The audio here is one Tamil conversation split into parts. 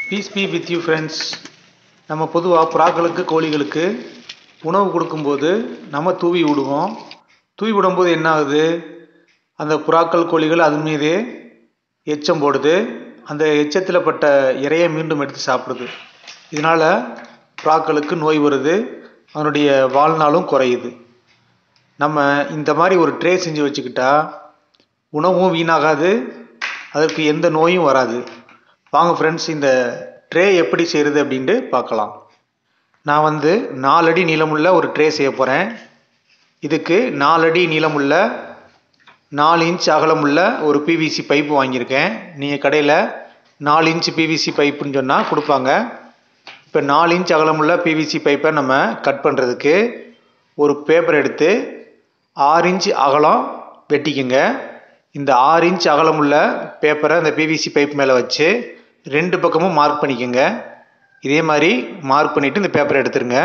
piece be with you friends நம்ம பொதுவாக புறாக்களுக்கு கோழிகளுக்கு உணவு கொடுக்கும்போது நம்ம தூவி விடுவோம் தூவி விடும்போது என்ன ஆகுது அந்த புறாக்கள் கோழிகள் அது மீதே எச்சம் போடுது அந்த எச்சத்தில் பட்ட இறையை மீண்டும் எடுத்து சாப்பிடுது இதனால் புறாக்களுக்கு நோய் வருது அதனுடைய வாழ்நாளும் குறையுது நம்ம இந்த மாதிரி ஒரு ட்ரே செஞ்சு வச்சுக்கிட்டா உணவும் வீணாகாது அதற்கு எந்த நோயும் வராது வாங்க ஃப்ரெண்ட்ஸ் இந்த ட்ரே எப்படி செய்கிறது அப்படின்ட்டு பார்க்கலாம் நான் வந்து நாலடி நீளமுள்ள ஒரு ட்ரே செய்ய போகிறேன் இதுக்கு நாலடி நீளமுள்ள நாலு இன்ச் அகலமுள்ள ஒரு பிவிசி பைப்பு வாங்கியிருக்கேன் நீங்கள் கடையில் நாலு இன்ச் பிவிசி பைப்புன்னு சொன்னால் கொடுப்பாங்க இப்போ நாலு இன்ச் அகலமுள்ள பிவிசி பைப்பை நம்ம கட் பண்ணுறதுக்கு ஒரு பேப்பர் எடுத்து ஆறு இன்ச் அகலம் வெட்டிக்குங்க இந்த ஆறு இன்ச் அகலமுள்ள பேப்பரை அந்த பிவிசி பைப் மேலே வச்சு ரெண்டு பக்கமும் மார்க் பண்ணிக்கோங்க இதே மாதிரி மார்க் பண்ணிவிட்டு இந்த பேப்பரை எடுத்துருங்க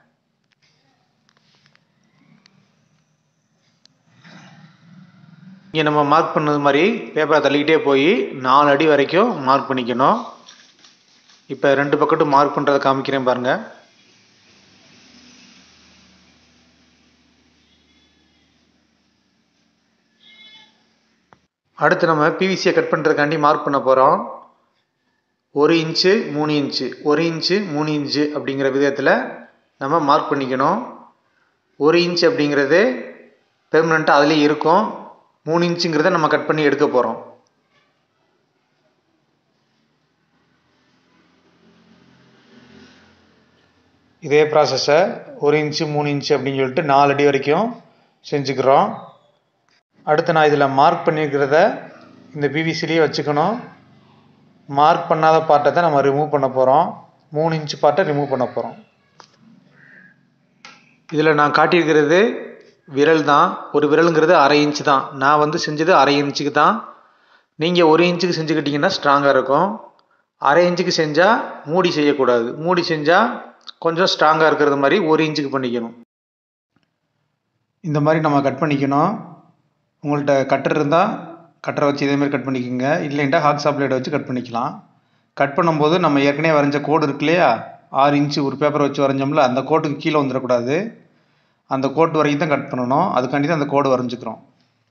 இங்கே நம்ம மார்க் பண்ணது மாதிரி பேப்பரை தள்ளிக்கிட்டே போய் நாலு அடி வரைக்கும் மார்க் பண்ணிக்கணும் இப்போ ரெண்டு பக்கட்டும் மார்க் பண்ணுறதை காமிக்கிறேன் பாருங்கள் அடுத்து நம்ம பிவிசியை கட் பண்ணுறதுக்காண்டி மார்க் பண்ண போகிறோம் ஒரு இன்ச்சு மூணு இன்ச்சு ஒரு இன்ச்சு மூணு இன்ச்சு அப்படிங்கிற விதத்தில் நம்ம மார்க் பண்ணிக்கணும் ஒரு இன்ச் அப்படிங்கிறது பெர்மனண்ட்டாக அதுலேயே இருக்கும் மூணு இன்ச்சுங்கிறத நம்ம கட் பண்ணி எடுக்க போகிறோம் இதே ப்ராசஸை ஒரு இன்ச்சு மூணு இன்ச்சு அப்படின்னு சொல்லிட்டு நாலு அடி வரைக்கும் செஞ்சுக்கிறோம் அடுத்து நான் இதில் மார்க் பண்ணியிருக்கிறத இந்த பிவிசிலேயே வச்சுக்கணும் மார்க் பண்ணாத பார்ட்டை தான் நம்ம ரிமூவ் பண்ண போகிறோம் மூணு இன்ச்சு பார்ட்டை ரிமூவ் பண்ண போகிறோம் இதில் நான் காட்டியிருக்கிறது விரல் தான் ஒரு விரலுங்கிறது அரை இன்ச்சு தான் நான் வந்து செஞ்சது அரை இன்ச்சுக்கு தான் நீங்கள் ஒரு இன்ச்சுக்கு செஞ்சுக்கிட்டிங்கன்னா ஸ்ட்ராங்காக இருக்கும் அரை இன்ச்சுக்கு செஞ்சால் மூடி செய்யக்கூடாது மூடி செஞ்சால் கொஞ்சம் ஸ்ட்ராங்காக இருக்கிறது மாதிரி ஒரு இன்ச்சுக்கு பண்ணிக்கணும் இந்த மாதிரி நம்ம கட் பண்ணிக்கணும் உங்கள்கிட்ட கட்டர் இருந்தால் கட்டரை வச்சு இதேமாதிரி கட் பண்ணிக்கோங்க இல்லைன்ட்டா ஹாக் சாப்லேட்டை வச்சு கட் பண்ணிக்கலாம் கட் பண்ணும்போது நம்ம ஏற்கனவே வரைஞ்ச கோடு இருக்கு இல்லையா ஆறு இன்ச்சு ஒரு பேப்பரை வச்சு வரைஞ்சோம்ல அந்த கோட்டுக்கு கீழே வந்துடக்கூடாது அந்த கோட்டு வரைக்கும் தான் கட் பண்ணணும் அதுக்காண்டி தான் அந்த கோடு வரைஞ்சிக்கிறோம்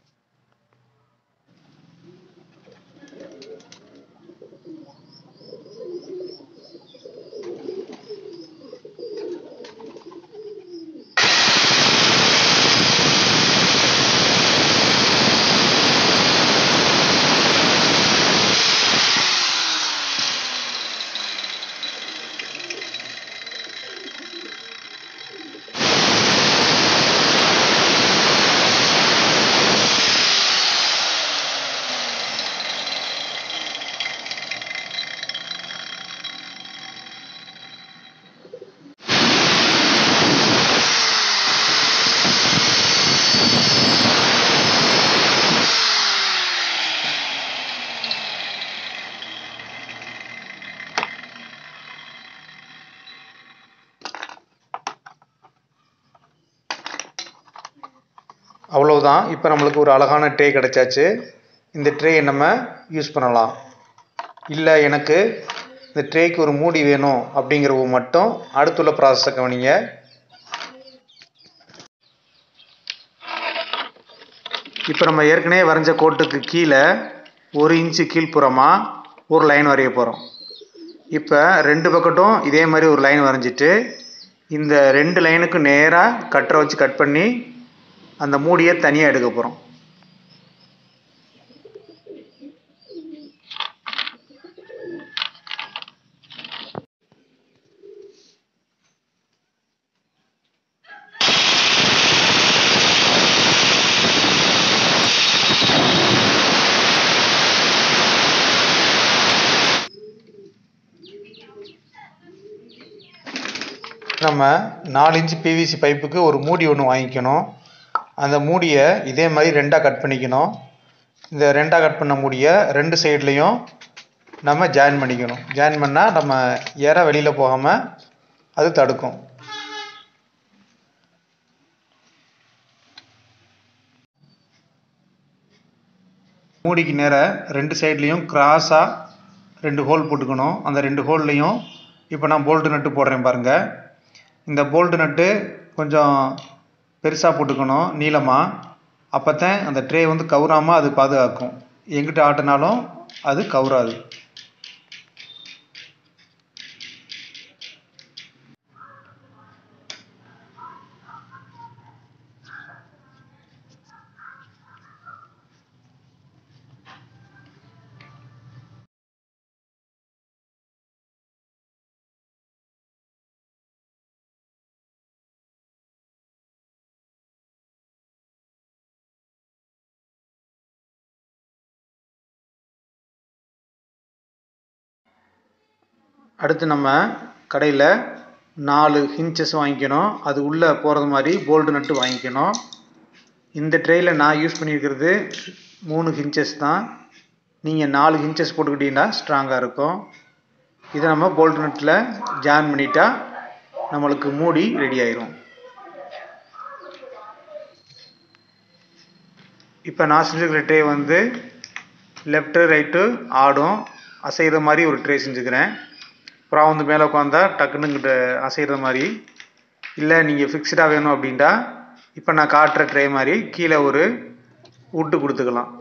அவ்வளவுதான் இப்போ நம்மளுக்கு ஒரு அழகான ட்ரே கிடச்சாச்சு இந்த ட்ரேயை நம்ம யூஸ் பண்ணலாம் இல்லை எனக்கு இந்த ட்ரேக்கு ஒரு மூடி வேணும் அப்படிங்கிறவங்க மட்டும் அடுத்துள்ள ப்ராசஸை கவனிங்க இப்போ நம்ம ஏற்கனவே வரைஞ்ச கோட்டுக்கு கீழே ஒரு இன்ச்சு கீழ்ப்புறமாக ஒரு லைன் வரைய போகிறோம் இப்போ ரெண்டு பக்கட்டும் இதே மாதிரி ஒரு லைன் வரைஞ்சிட்டு இந்த ரெண்டு லைனுக்கு நேராக கட்டரை வச்சு கட் பண்ணி அந்த மூடியை தனியாக எடுக்க போகிறோம் நம்ம நாலு இன்ச்சு பிவிசி பைப்புக்கு ஒரு மூடி ஒன்று வாங்கிக்கணும் அந்த மூடியை இதே மாதிரி ரெண்டாக கட் பண்ணிக்கணும் இந்த ரெண்டாக கட் பண்ண மூடியை ரெண்டு சைட்லேயும் நம்ம ஜாயின் பண்ணிக்கணும் ஜாயின் பண்ணால் நம்ம இற வெளியில் போகாமல் அது தடுக்கும் மூடிக்கு நேர ரெண்டு சைட்லேயும் கிராஸாக ரெண்டு ஹோல் போட்டுக்கணும் அந்த ரெண்டு ஹோல்லையும் இப்போ நான் போல்ட்டு நட்டு போடுறேன் பாருங்கள் இந்த போல்ட்டு நட்டு கொஞ்சம் பெருசாக போட்டுக்கணும் நீளமாக அப்போ தான் அந்த ட்ரே வந்து கவுராமல் அது பாதுகாக்கும் எங்கிட்ட ஆட்டினாலும் அது கவுராது அடுத்து நம்ம கடையில் நாலு ஹின்ச்சஸ் வாங்கிக்கணும் அது உள்ளே போகிறது மாதிரி போல்டு நட்டு வாங்கிக்கணும் இந்த ட்ரேயில் நான் யூஸ் பண்ணியிருக்கிறது மூணு ஹின்ச்சஸ் தான் நீங்கள் நாலு ஹின்ச்சஸ் போட்டுக்கிட்டீங்கன்னா ஸ்ட்ராங்காக இருக்கும் இதை நம்ம போல்டு நட்டில் ஜாயின் பண்ணிட்டா நம்மளுக்கு மூடி ரெடி ஆயிரும் இப்போ நான் செஞ்சுருக்கிற ட்ரே வந்து லெஃப்ட்டு ரைட்டு ஆடும் அசைகிற மாதிரி ஒரு ட்ரே செஞ்சுக்கிறேன் அப்புறம் வந்து மேலே உட்காந்தா டக்குன்னு இங்கிட்ட அசைகிற மாதிரி இல்லை நீங்கள் ஃபிக்ஸ்டாக வேணும் அப்படின்ட்டா இப்போ நான் காட்டுற ட்ரே மாதிரி கீழே ஒரு உட்டு கொடுத்துக்கலாம்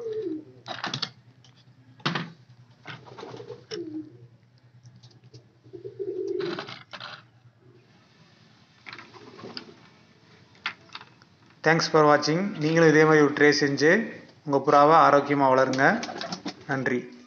தேங்க்ஸ் ஃபார் வாட்சிங் நீங்களும் இதே மாதிரி ஒரு ட்ரே செஞ்சு உங்கள் புறாவை ஆரோக்கியமாக வளருங்க நன்றி